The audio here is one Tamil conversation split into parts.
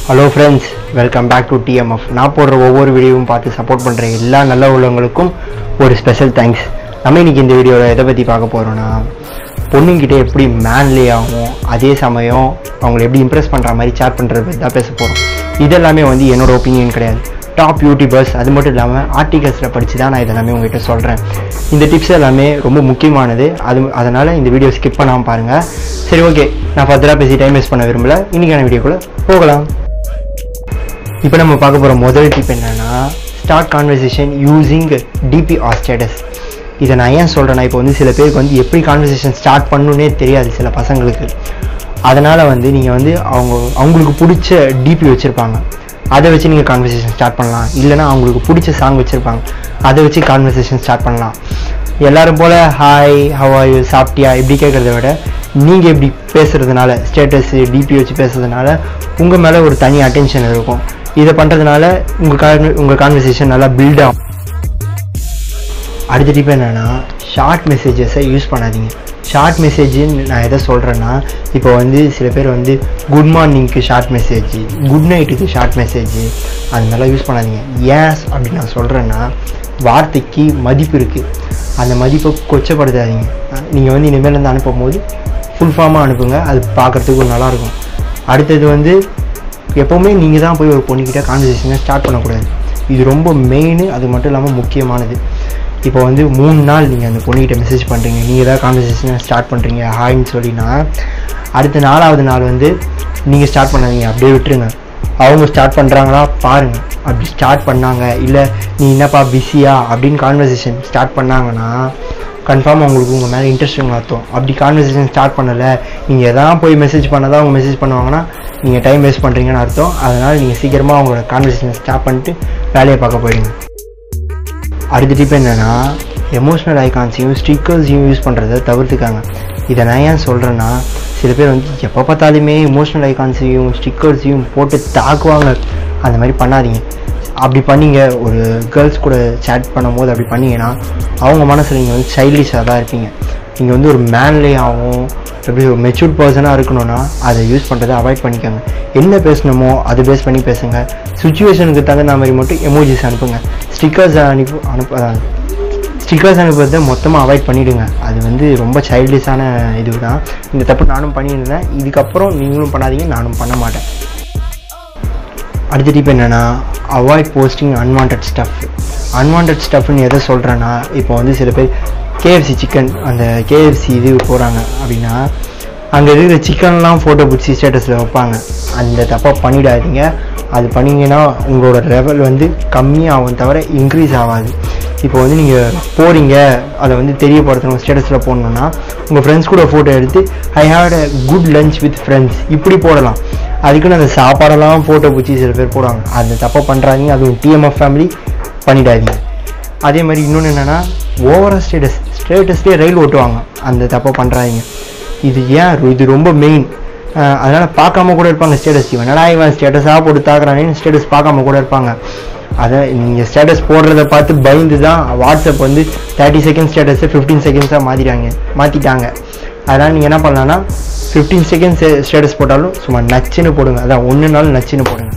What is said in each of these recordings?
hello friends welcome back to TMF நான் போடுற ஒவ்வொரு வீடியோவும் பார்த்து சப்போர்ட் பண்ணுற எல்லா நல்ல உள்ளவங்களுக்கும் ஒரு ஸ்பெஷல் தேங்க்ஸ் நம்ம இன்னைக்கு இந்த வீடியோவில் எதை பற்றி பார்க்க போகிறோன்னா பொண்ணுங்கிட்ட எப்படி மேன்லி ஆகும் அதே சமயம் அவங்களை எப்படி இம்ப்ரெஸ் பண்ணுற மாதிரி சேட் பண்ணுறது பற்றி தான் பேச போகிறோம் இதெல்லாமே வந்து என்னோட ஒப்பீனியன் கிடையாது டாப் யூடியூபர்ஸ் அது மட்டும் இல்லாமல் ஆர்டிகல்ஸில் படித்து தான் நான் இதெல்லாமே உங்ககிட்ட சொல்கிறேன் இந்த டிப்ஸ் எல்லாமே ரொம்ப முக்கியமானது அது அதனால் இந்த வீடியோ ஸ்கிப் பண்ணாமல் பாருங்கள் சரி ஓகே நான் ஃபர்தராக பேசி டைம் வேஸ்ட் பண்ண விரும்பல இன்றைக்கான வீடியோக்குள்ளே போகலாம் இப்போ நம்ம பார்க்க போகிற முதல் டிப் என்னன்னா start conversation using DP or status இதை நான் ஏன் சொல்கிறேன்னா இப்போ வந்து சில பேருக்கு வந்து எப்படி கான்வர்சேஷன் ஸ்டார்ட் பண்ணணுன்னே தெரியாது சில பசங்களுக்கு அதனால் வந்து நீங்கள் வந்து அவங்க அவங்களுக்கு பிடிச்ச டிபி வச்சுருப்பாங்க அதை வச்சு நீங்கள் கான்வர்சேஷன் ஸ்டார்ட் பண்ணலாம் இல்லைனா அவங்களுக்கு பிடிச்ச சாங் வச்சுருப்பாங்க அதை வச்சு கான்வர்சேஷன் ஸ்டார்ட் பண்ணலாம் எல்லாரும் போல் ஹாய் ஹவ் ஆர் யூ சாப்பிட்டியா இப்படி கேட்குறத விட நீங்கள் இப்படி பேசுகிறதுனால ஸ்டேட்டஸ் டிபி வச்சு பேசுறதுனால உங்கள் மேலே ஒரு தனி அட்டென்ஷன் இருக்கும் இதை பண்ணுறதுனால உங்கள் கான் உங்கள் கான்வர்சேஷன் நல்லா பில்ட் ஆகும் அடுத்த டிப் என்னென்னா ஷார்ட் மெசேஜஸை யூஸ் பண்ணாதீங்க ஷார்ட் மெசேஜ்னு நான் எதை சொல்கிறேன்னா இப்போ வந்து சில பேர் வந்து குட் மார்னிங்க்கு ஷார்ட் மெசேஜ் குட் நைட்டுக்கு ஷார்ட் மெசேஜ் அது மாதிரிலாம் யூஸ் பண்ணாதீங்க ஏன் அப்படி நான் சொல்கிறேன்னா வார்த்தைக்கு மதிப்பு இருக்குது அந்த மதிப்பை கொச்சப்படுத்தாதீங்க நீங்கள் வந்து இனிமேல் இருந்து அனுப்பும் போது ஃபுல் ஃபார்மாக அனுப்புங்க அது பார்க்குறதுக்கு நல்லாயிருக்கும் அடுத்தது வந்து எப்போவுமே நீங்கள் தான் போய் ஒரு பொண்ணுக்கிட்ட கான்வர்சேஷனை ஸ்டார்ட் பண்ணக்கூடாது இது ரொம்ப மெயின் அது மட்டும் இல்லாமல் முக்கியமானது இப்போ வந்து மூணு நாள் நீங்கள் அந்த பொண்ணுக்கிட்ட மெசேஜ் பண்ணுறீங்க நீங்கள் தான் கான்வர்சேஷனை ஸ்டார்ட் பண்ணுறீங்க ஹாய்ன்னு சொல்லினா அடுத்த நாலாவது நாள் வந்து நீங்கள் ஸ்டார்ட் பண்ணாதீங்க அப்படியே விட்டுருங்க அவங்க ஸ்டார்ட் பண்ணுறாங்களா பாருங்கள் அப்படி ஸ்டார்ட் பண்ணாங்க இல்லை நீ என்னப்பா பிஸியா அப்படின்னு கான்வர்சேஷன் ஸ்டார்ட் பண்ணாங்கன்னா கன்ஃபார்ம் அவங்களுக்கு உங்கள் மேலே இன்ட்ரெஸ்டிங் அர்த்தம் அப்படி கான்வர்சேஷன் ஸ்டார்ட் பண்ணலை நீங்கள் எதான் போய் மெசேஜ் பண்ணதான் அவங்க மெசேஜ் பண்ணுவாங்கன்னா நீங்கள் டைம் வேஸ்ட் பண்ணுறீங்கன்னு அர்த்தம் அதனால் நீங்கள் சீக்கிரமாக அவங்களோட கான்வர்சேஷன் ஸ்டார்ட் பண்ணிட்டு வேலையை பார்க்க போயிடுங்க அடுத்த டிப் என்னென்னா எமோஷ்னல் ஐகான்ஸையும் ஸ்டிக்கர்ஸையும் யூஸ் பண்ணுறத தவிர்த்துக்காங்க இதை நான் ஏன் சொல்கிறேன்னா சில பேர் வந்து எப்போ பார்த்தாலுமே எமோஷ்னல் ஐகான்ஸையும் ஸ்டிக்கர்ஸையும் போட்டு தாக்குவாங்க அந்த மாதிரி பண்ணாதீங்க அப்படி பண்ணீங்க ஒரு கேர்ள்ஸ் கூட சேட் பண்ணும்போது அப்படி பண்ணீங்கன்னா அவங்க மனசில் நீங்கள் வந்து சைல்டிஷாக தான் இருப்பீங்க நீங்கள் வந்து ஒரு மேன்லேயாகவும் எப்படி ஒரு மெச்சூர்ட் பர்சனாக இருக்கணும்னா அதை யூஸ் பண்ணுறதை அவாய்ட் பண்ணிக்கோங்க என்ன பேசணுமோ அதை பேஸ் பண்ணி பேசுங்க சுச்சுவேஷனுக்கு தகுந்த மாதிரி மட்டும் எமோஜிஸ் அனுப்புங்க ஸ்டிக்கர்ஸ் அனுப்பு அனுப்ப ஸ்டிக்கர்ஸ் அனுப்புறதை மொத்தமாக அவாய்ட் பண்ணிவிடுங்க அது வந்து ரொம்ப சைல்டிஷான இது தான் இந்த தப்பு நானும் பண்ணியிருந்தேன் இதுக்கப்புறம் நீங்களும் பண்ணாதீங்க நானும் பண்ண மாட்டேன் அடுத்த டிப் என்னென்னா avoid posting unwanted stuff unwanted ஸ்டஃப்னு எதை சொல்கிறேன்னா இப்போ வந்து சில பேர் கேஎஃப்சி சிக்கன் அந்த கேஎஃப்சி இது போகிறாங்க அப்படின்னா அங்கே இருக்கிற சிக்கன்லாம் ஃபோட்டோ பிடிச்சி ஸ்டேட்டஸில் வைப்பாங்க அந்த தப்பாக பண்ணிடாதீங்க அது பண்ணிங்கன்னா உங்களோட லெவல் வந்து கம்மியாகும் தவிர இன்க்ரீஸ் ஆகாது இப்போ வந்து நீங்கள் போகிறீங்க அதை வந்து தெரியப்படுத்தணும் ஸ்டேட்டஸில் போடணுன்னா உங்கள் ஃப்ரெண்ட்ஸ் கூட ஃபோட்டோ எடுத்து I had a good lunch with friends இப்படி போடலாம் அதுக்குன்னு அந்த சாப்பாடெல்லாம் ஃபோட்டோ பிடிச்சி சில பேர் போடுவாங்க அந்த தப்பாக பண்ணுறாதீங்க அதுவும் டிஎம்எஃப் ஃபேமிலி பண்ணிடாதீங்க அதே மாதிரி இன்னொன்று என்னென்னா ஓவராக ஸ்டேட்டஸ் ஸ்டேட்டஸ்லேயே ரயில் ஓட்டுவாங்க அந்த தப்பாக பண்ணுறாதீங்க இது ஏன் இது ரொம்ப மெயின் அதனால் பார்க்காம கூட இருப்பாங்க ஸ்டேட்டஸ் இவன் என்னடா இவன் ஸ்டேட்டஸாக போட்டு தாக்குறானேன்னு ஸ்டேட்டஸ் பார்க்காம கூட இருப்பாங்க அதை நீங்கள் ஸ்டேட்டஸ் போடுறத பார்த்து பயந்து தான் வாட்ஸ்அப் வந்து தேர்ட்டி செகண்ட் ஸ்டேட்டஸை ஃபிஃப்டீன் செகண்ட்ஸாக மாற்றிட்டாங்க மாற்றிட்டாங்க அதனால் நீங்கள் என்ன பண்ணலான்னா ஃபிஃப்டீன் செகண்ட்ஸ் ஸ்டேட்டஸ் போட்டாலும் சும்மா நச்சுன்னு போடுங்க அதான் ஒன்று நாள் நச்சுன்னு போடுங்க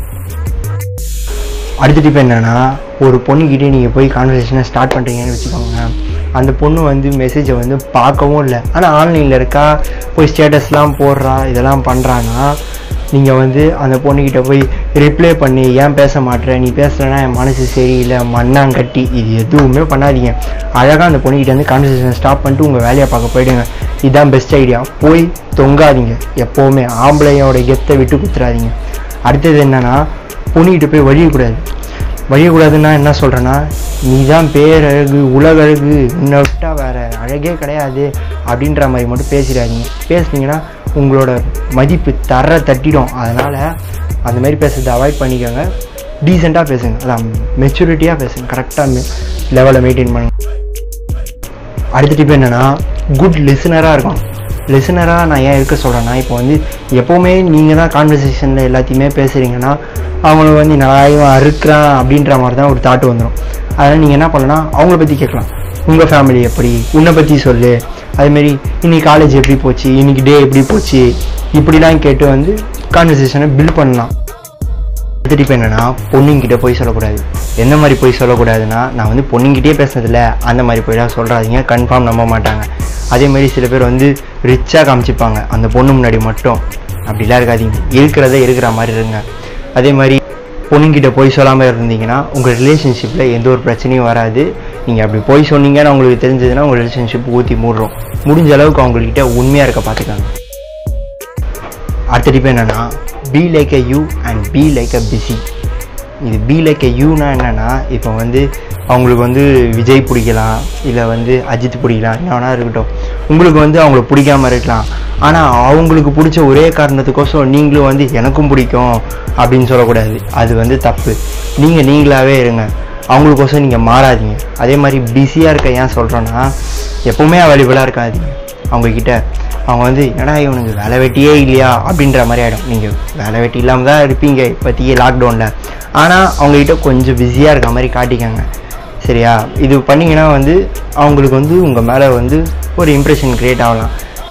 அடுத்த டிப் என்னென்னா ஒரு பொண்ணுக்கிட்டே நீங்கள் போய் கான்வர்சேஷனை ஸ்டார்ட் பண்ணுறீங்கன்னு வச்சுக்கோங்க அந்த பொண்ணு வந்து மெசேஜை வந்து பார்க்கவும் இல்லை ஆனால் ஆன்லைனில் இருக்கா போய் ஸ்டேட்டஸ்லாம் போடுறா இதெல்லாம் பண்ணுறான்னா நீங்கள் வந்து அந்த பொண்ணுக்கிட்ட போய் ரிப்ளை பண்ணி ஏன் பேச மாட்டேற நீ பேசுகிறனா என் மனசு சரியில்லை மண்ணாங்கட்டி இது எதுவுமே பண்ணாதீங்க அழகாக அந்த பொண்ணுக்கிட்ட வந்து கான்வர்சேஷன் ஸ்டாப் பண்ணிட்டு உங்கள் வேலையை பார்க்க போயிடுங்க இதுதான் பெஸ்ட் ஐடியா போய் தொங்காதீங்க எப்போவுமே ஆம்பளையோட கெத்தை விட்டு குத்துறாதீங்க அடுத்தது என்னென்னா பொண்ணுக்கிட்ட போய் வழியக்கூடாது வழியக்கூடாதுன்னா என்ன சொல்கிறேன்னா நீ தான் பேரழகு உலகழகு உன்னை விட்டால் வேறு அழகே கிடையாது அப்படின்ற மாதிரி மட்டும் பேசிடாதீங்க பேசுனீங்கன்னா உங்களோட மதிப்பு தர தட்டிடும் அதனால் அந்த மாதிரி பேசுறதை அவாய்ட் பண்ணிக்கோங்க டீசெண்டாக பேசுங்க அதான் மெச்சூரிட்டியாக பேசுங்க கரெக்டாக லெவலை மெயின்டைன் பண்ணுங்க அடுத்த டிப் என்னென்னா குட் லிசனராக இருக்கும் லிசனராக நான் ஏன் இருக்க சொல்கிறேன்னா இப்போ வந்து எப்போவுமே நீங்கள் தான் கான்வர்சேஷனில் எல்லாத்தையுமே பேசுகிறீங்கன்னா அவங்களுக்கு வந்து நல்லா இவன் அறுக்கிறான் அப்படின்ற மாதிரி தான் ஒரு தாட்டு வந்துடும் அதனால் நீங்கள் என்ன பண்ணலாம் அவங்கள பற்றி கேட்கலாம் உங்கள் ஃபேமிலி எப்படி உன்னை பற்றி சொல்லு அதுமாரி இன்னைக்கு காலேஜ் எப்படி போச்சு இன்னைக்கு டே எப்படி போச்சு இப்படிலாம் கேட்டு வந்து கான்வர்சேஷனை பில்ட் பண்ணலாம் அடுத்த டிப் என்னன்னா பொண்ணுங்கிட்ட போய் சொல்லக்கூடாது எந்த மாதிரி போய் சொல்லக்கூடாதுன்னா நான் வந்து பொண்ணுங்கிட்டே பேசுனதில்ல அந்த மாதிரி போய்லாம் சொல்கிறாதீங்க கன்ஃபார்ம் நம்ப மாட்டாங்க அதே மாதிரி சில பேர் வந்து ரிச்சாக காமிச்சிப்பாங்க அந்த பொண்ணு முன்னாடி மட்டும் அப்படிலாம் இருக்காதீங்க இருக்கிறத இருக்கிற மாதிரி இருங்க அதே மாதிரி பொண்ணுங்கிட்ட போய் சொல்லாமல் இருந்தீங்கன்னா உங்கள் ரிலேஷன்ஷிப்பில் எந்த ஒரு பிரச்சனையும் வராது நீங்கள் அப்படி போய் சொன்னீங்கன்னா உங்களுக்கு தெரிஞ்சதுன்னா உங்கள் ரிலேஷன்ஷிப் ஊற்றி மூடுறோம் முடிஞ்ச அளவுக்கு அவங்கக்கிட்ட உண்மையாக இருக்க பார்த்துக்காங்க அடுத்த டிப் என்னன்னா be like a you and be like a busy இது பி லைக் அ யூனா என்னென்னா இப்போ வந்து அவங்களுக்கு வந்து விஜய் பிடிக்கலாம் இல்லை வந்து அஜித் பிடிக்கலாம் என்ன வேணா இருக்கட்டும் உங்களுக்கு வந்து அவங்கள பிடிக்காம இருக்கலாம் ஆனால் அவங்களுக்கு பிடிச்ச ஒரே காரணத்துக்கோசம் நீங்களும் வந்து எனக்கும் பிடிக்கும் அப்படின்னு சொல்லக்கூடாது அது வந்து தப்பு நீங்கள் நீங்களாகவே இருங்க அவங்களுக்கோசம் நீங்கள் மாறாதீங்க அதே மாதிரி பிஸியாக இருக்க ஏன் சொல்கிறோன்னா எப்போவுமே அவைலபிளாக இருக்காதீங்க அவங்கக்கிட்ட அவங்க வந்து என்னடா இவனுக்கு வேலை வெட்டியே இல்லையா அப்படின்ற மாதிரி ஆகிடும் நீங்கள் வேலை வெட்டி இல்லாமல் தான் இருப்பீங்க இப்போதைக்கு லாக்டவுனில் ஆனால் அவங்ககிட்ட கொஞ்சம் பிஸியாக இருக்க மாதிரி காட்டிக்கங்க சரியா இது பண்ணிங்கன்னா வந்து அவங்களுக்கு வந்து உங்கள் மேலே வந்து ஒரு இம்ப்ரெஷன் க்ரியேட் ஆகலாம்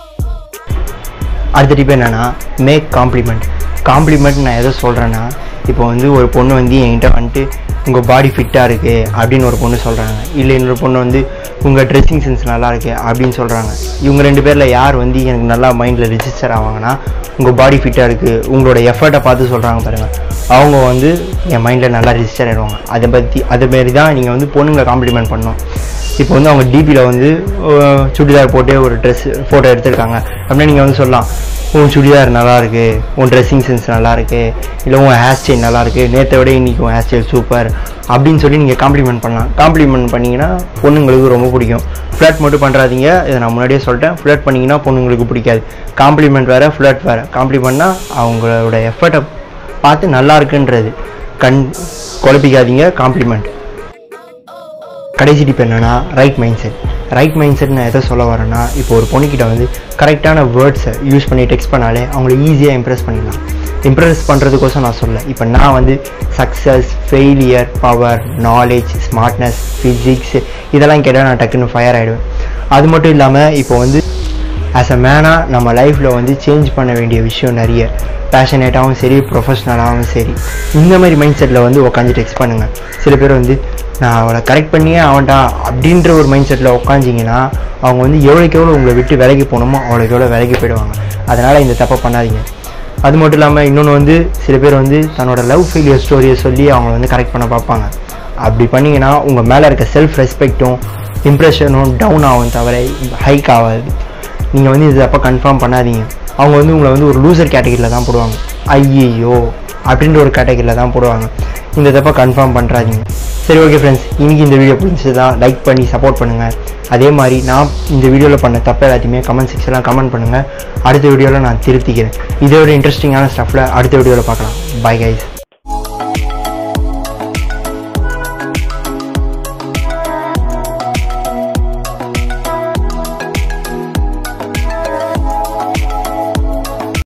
அடுத்த டிப் என்னென்னா மேக் காம்ப்ளிமெண்ட் காம்ப்ளிமெண்ட் நான் எதை சொல்கிறேன்னா இப்போ வந்து ஒரு பொண்ணு வந்து என்கிட்ட வந்துட்டு உங்கள் பாடி ஃபிட்டாக இருக்குது அப்படின்னு ஒரு பொண்ணு சொல்கிறாங்க இல்லை இன்னொரு பொண்ணு வந்து உங்கள் ட்ரெஸ்ஸிங் சென்ஸ் நல்லா இருக்கு அப்படின்னு சொல்கிறாங்க இவங்க ரெண்டு பேரில் யார் வந்து எனக்கு நல்லா மைண்டில் ரிஜிஸ்டர் ஆவாங்கன்னா உங்கள் பாடி ஃபிட்டாக இருக்குது உங்களோட எஃபர்ட்டை பார்த்து சொல்கிறாங்க பாருங்கள் அவங்க வந்து என் மைண்டில் நல்லா ரிஜிஸ்டர் ஆகிடுவாங்க அதை பற்றி அதை மாரி தான் நீங்கள் வந்து பொண்ணுங்களை காம்ப்ளிமெண்ட் பண்ணணும் இப்போ வந்து அவங்க டிபியில் வந்து அஹ், சுடிதார் போட்டு ஒரு ட்ரெஸ் ஃபோட்டோ எடுத்திருக்காங்க அப்படின்னா நீங்கள் வந்து சொல்லலாம் உன் சுடிதார் நல்லா இருக்கு உன் ட்ரெஸ்ஸிங் சென்ஸ் நல்லா இருக்கு இல்லை உன் ஹேர் ஸ்டைல் நல்லா இருக்கு நேற்றை விட இன்னைக்கு உன் ஹேர் ஸ்டைல் சூப்பர் அப்படின்னு சொல்லி நீங்கள் காம்ப்ளிமெண்ட் பண்ணலாம் காம்ப்ளிமெண்ட் பண்ணீங்கன்னா பொண்ணுங்களுக்கு ரொம்ப பிடிக்கும் ஃப்ளட் மட்டும் பண்ணுறாதீங்க இதை நான் முன்னாடியே சொல்லிட்டேன் ஃப்ளட் பண்ணிங்கன்னா பொண்ணுங்களுக்கு பிடிக்காது காம்ப்ளிமெண்ட் வேறு ஃப்ளட் வேறு காம்ப்ளிமெண்ட்னா அவங்களோட எஃபர்ட்டை பார்த்து நல்லா இருக்குன்றது கண் குழப்பிக்காதீங்க காம்ப்ளிமெண்ட் கடைசி டிப் என்னன்னா right mind set right mind set நான் எதை சொல்ல வரேன்னா இப்போ ஒரு பொண்ணுக்கிட்ட வந்து கரெக்டான வேர்ட்ஸை யூஸ் பண்ணி டெக்ஸ்ட் பண்ணாலே அவங்கள ஈஸியாக இம்ப்ரெஸ் பண்ணிடலாம் இம்ப்ரெஸ் பண்ணுறதுக்கோசம் நான் சொல்ல இப்போ நான் வந்து success failure power knowledge smartness physics இதெல்லாம் கேட்டால் நான் டக்குன்னு ஃபயர் ஆகிடுவேன் அது மட்டும் இல்லாமல் இப்போ வந்து ஆஸ் அ மேனாக நம்ம லைஃப்பில் வந்து சேஞ்ச் பண்ண வேண்டிய விஷயம் நிறைய பேஷனேட்டாகவும் சரி ப்ரொஃபஷ்னலாகவும் சரி இந்த மாதிரி மைண்ட் செட்டில் வந்து உட்காந்து டெக்ஸ்ட் பண்ணுங்கள் சில பேர் வந்து நான் அவளை கரெக்ட் பண்ணியே அவன்டா அப்படின்ற ஒரு மைண்ட் செட்டில் உட்காந்திங்கன்னா அவங்க வந்து எவ்வளோக்கு எவ்வளோ உங்களை விட்டு விலகி போகணுமோ அவ்வளோக்கு எவ்வளோ விலகி போயிடுவாங்க அதனால் இந்த தப்பை பண்ணாதீங்க அது மட்டும் இல்லாமல் இன்னொன்று வந்து சில பேர் வந்து தன்னோட லவ் ஃபெயிலியர் ஸ்டோரியை சொல்லி அவங்கள வந்து கரெக்ட் பண்ண பார்ப்பாங்க அப்படி பண்ணீங்கன்னா உங்கள் மேலே இருக்க செல்ஃப் ரெஸ்பெக்ட்டும் இம்ப்ரெஷனும் டவுன் ஆகும் தவிர ஹைக் ஆகாது நீங்கள் வந்து இது அப்போ கன்ஃபார்ம் பண்ணாதீங்க அவங்க வந்து உங்களை வந்து ஒரு லூசர் கேட்டகரியில் தான் போடுவாங்க ஐயையோ அப்படின்ற ஒரு கேட்டகரியில் தான் போடுவாங்க இந்த தப்பை கன்ஃபார்ம் பண்ணுறாதீங்க சரி ஓகே ஃப்ரெண்ட்ஸ் இன்னைக்கு இந்த வீடியோ பிடிச்சதா லைக் பண்ணி சப்போர்ட் பண்ணுங்கள் அதே மாதிரி நான் இந்த வீடியோவில் பண்ண தப்பு எல்லாத்தையுமே கமெண்ட் செக்ஷனில் கமெண்ட் பண்ணுங்கள் அடுத்த வீடியோவில் நான் திருத்திக்கிறேன் இதோட இன்ட்ரெஸ்டிங்கான ஸ்டஃப்பில் அடுத்த வீடியோவில் பார்க்கலாம் பை கைஸ்